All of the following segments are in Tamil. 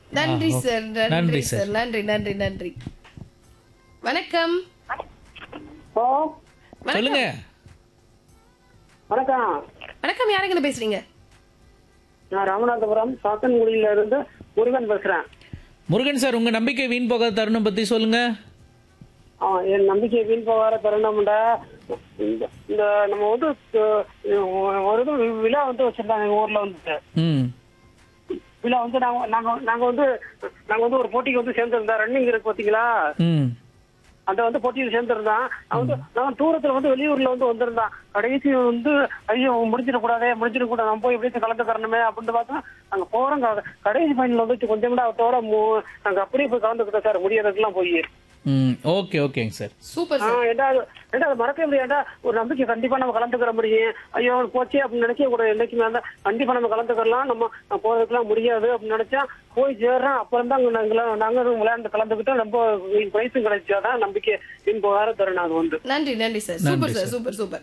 நன்றி ஆ, சார் நன்றி நன்றி சார். சார் நன்றி நன்றி நன்றி வணக்கம் ஓ சொல்லுங்க வணக்கம் வணக்கம் யாருங்கன்னு பேசுறீங்க நான் ராமநாதபுரம் சாத்தன்குடியில இருந்து முருகன் பேசுறேன் முருகன் சார் உங்க நம்பிக்கை வீண் போகாத தருணம் பத்தி சொல்லுங்க ஆ, என் நம்பிக்கை வீண் போகாத தருணம்டா இந்த இந்த நம்ம வந்து அஹ், ஒரு இது விழா வந்து வச்சிருந்தாங்க எங்க ஊர்ல வந்து ம் விழா வந்து நாங்க நாங்க நாங்க வந்து நாங்க வந்து ஒரு போட்டிக்கு வந்து சேர்ந்திருந்தோம் ரன்னிங் இருக்கு பாத்தீங்களா ம் அந்த வந்து போட்டியில் சேர்ந்திருந்தான் அவன் வந்து நான் தூரத்துல வந்து வெளியூர்ல வந்து வந்திருந்தான் கடைசி வந்து ஐயோ முடிஞ்சிடக்கூடாதே முடிஞ்சிடக்கூடாது நம்ம போய் எப்படி கலந்துக்கிறணுமே அப்படின்னு பார்த்தா அங்க போறோம் க- கடைசி ஃபைனல் வந்துச்சு கொஞ்சம் கூட அவத்தோட மூ- நாங்க அப்படியே போய் கலந்துக்கிட்டோம் சார் முடியறதுக்கெல்லாம் போய் ம் ஓகே ஓகேங்க சார் சூப்பர் ஆ, சார் ஏண்டா அது- ஏண்டா அது மறக்க முடியாதா ஒரு நம்பிக்கை கண்டிப்பா நம்ம கலந்துக்கிற முடியும் ஐயோ போச்சே அப்படின்னு நினைக்க கூட என்னைக்குமே இருந்தா கண்டிப்பா நம்ம கலந்துக்கலாம் நம்ம போறதுக்கெல்லாம் முடியாது அப்படின்னு நினைச்சா போய் சேர்றோம் அப்புறம் தான் நாங்க நாங்க விளையாண்டு கலந்துக்கிட்டோம் ரொம்ப பிரைஸும் கிடைச்சாதான் நம்பிக்கை பின் போகாத தருணம் அது வந்து நன்றி நன்றி sir super sir super super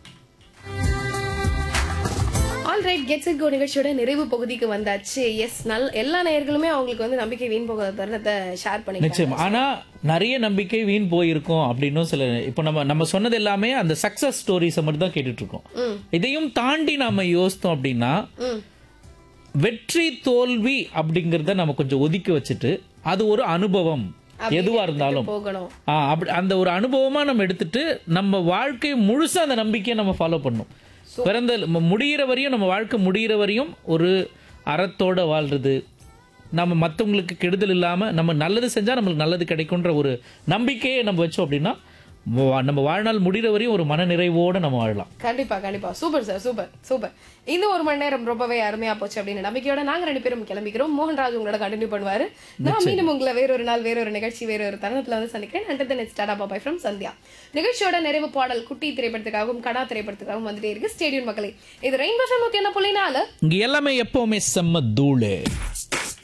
all right gets it go நிகழ்ச்சியோட நிறைவு பகுதிக்கு வந்தாச்சு எஸ் நல் எல்லா நேயர்களுமே அவங்களுக்கு வந்து நம்பிக்கை வீண் போகாத தருணத்தை ஷேர் பண்ணிக்கலாம் நிச்சயம் ஆனா நிறைய நம்பிக்கை வீண் போயிருக்கும் அப்படின்னும் சில இப்போ நம்ம நம்ம சொன்னது எல்லாமே அந்த சக்சஸ் ஸ்டோரிஸை மட்டும் தான் கேட்டுட்டு இருக்கோம் ம் இதையும் தாண்டி நாம யோசித்தோம் அப்படின்னா ம் வெற்றி தோல்வி அப்படிங்கறத நம்ம கொஞ்சம் ஒதுக்கி வச்சுட்டு அது ஒரு அனுபவம் எதுவா இருந்தாலும் போகணும் ஆ, அப்படி அந்த ஒரு அனுபவமா நம்ம எடுத்துட்டு நம்ம வாழ்க்கை முழுசா அந்த நம்பிக்கையை நம்ம ஃபாலோ பண்ணும் பிறந்த ம- முடியிற வரையும் நம்ம வாழ்க்கை முடியிற வரையும் ஒரு அறத்தோட வாழ்றது நம்ம மற்றவங்களுக்கு கெடுதல் இல்லாம நம்ம நல்லது செஞ்சா நம்மளுக்கு நல்லது கிடைக்குன்ற ஒரு நம்பிக்கையை நம்ம வச்சோம் அப்படின்னா வா- நம்ம வாழ்நாள் முடிகிற வரையும் ஒரு மன நிறைவோட நம்ம வாழலாம் கண்டிப்பா கண்டிப்பா சூப்பர் சார் சூப்பர் சூப்பர் இந்த ஒரு மணி நேரம் ரொம்பவே அருமையா போச்சு அப்படின்னு நம்பிக்கையோட நாங்க ரெண்டு பேரும் கிளம்பிக்கிறோம் மோகன்ராஜ் உங்களோட கண்டினியூ பண்ணுவாரு நான் மீண்டும் உங்களை வேறொரு நாள் வேறொரு நிகழ்ச்சி வேறொரு தருணத்துல வந்து சந்திக்கிறேன் அண்டர் நெட் ஸ்டார்ட் பாய் ஃப்ரம் சந்தியா நிகழ்ச்சியோட நிறைவு பாடல் குட்டி திரைப்படத்துக்காகவும் கடா திரைப்படத்துக்காகவும் வந்துட்டே இருக்கு ஸ்டேடியம் மக்களே இது ரெயின்போ ஃபேம் என்ன புள்ளினால இங்க எல்லாமே எப்பவுமே செம்ம தூளு